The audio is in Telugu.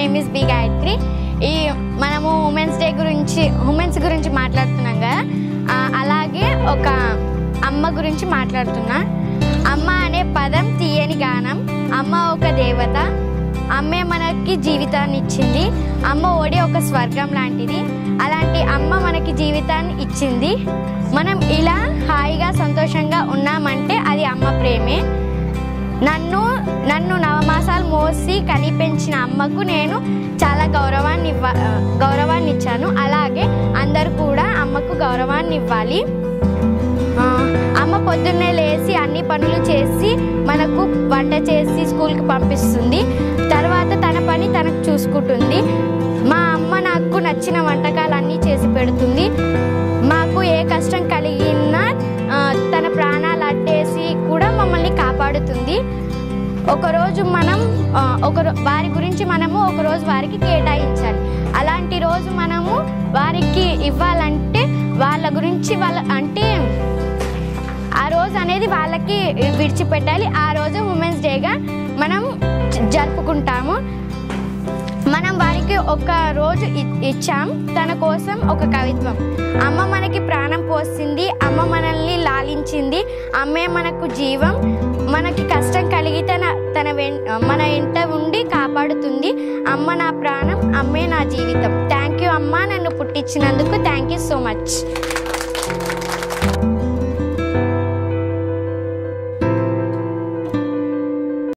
నేమ్ ఇస్ బి గాయత్రి ఈ మనము ఉమెన్స్ డే గురించి ఉమెన్స్ గురించి మాట్లాడుతున్నాం కదా ఆ, అలాగే ఒక అమ్మ గురించి మాట్లాడుతున్నా అమ్మ అనే పదం తీయని గానం అమ్మ ఒక దేవత అమ్మే మనకి జీవితాన్ని ఇచ్చింది అమ్మ ఒడి ఒక స్వర్గం లాంటిది అలాంటి అమ్మ మనకి జీవితాన్ని ఇచ్చింది మనం ఇలా హాయిగా సంతోషంగా ఉన్నామంటే అది అమ్మ ప్రేమే నన్ను నన్ను నవమాసాలు మోసి కని పెంచిన అమ్మకు నేను చాలా గౌరవాన్ని ఇవ్వ గౌరవాన్ని ఇచ్చాను అలాగే అందరూ కూడా అమ్మకు గౌరవాన్ని ఇవ్వాలి ఆ, అమ్మ పొద్దున్నే లేచి అన్ని పనులు చేసి మనకు వంట చేసి స్కూల్కి పంపిస్తుంది తర్వాత తన పని తనకు చూసుకుంటుంది మా అమ్మ నాకు నచ్చిన వంటకాలన్నీ చేసి పెడుతుంది మాకు ఏ కష్టం కలిగినా ఆ, తన ప్రాణాలు అట్టేసి కూడా మమ్మల్ని కాపాడుతుంది ఒకరోజు మనం ఆ, ఒక రో- వారి గురించి మనము ఒకరోజు వారికి కేటాయించాలి అలాంటి రోజు మనము వారికి ఇవ్వాలంటే వాళ్ళ గురించి వాళ్ళ అంటే ఆ రోజు అనేది వాళ్ళకి విడిచిపెట్టాలి ఆ రోజు ఉమెన్స్ డేగా మనం జ- జరుపుకుంటాము మనం వారికి ఒక రోజు ఇ- ఇచ్చాం తన కోసం ఒక కవిత్వం అమ్మ మనకి ప్రాణం పోసింది అమ్మ మనల్ని లాలించింది అమ్మే మనకు జీవం మనకి కష్టం కలిగి తన తన వెన్- మన ఇంట ఉండి కాపాడుతుంది అమ్మ నా ప్రాణం అమ్మే నా జీవితం థ్యాంక్ యూ అమ్మ నన్ను పుట్టించినందుకు థ్యాంక్ యూ సో మచ్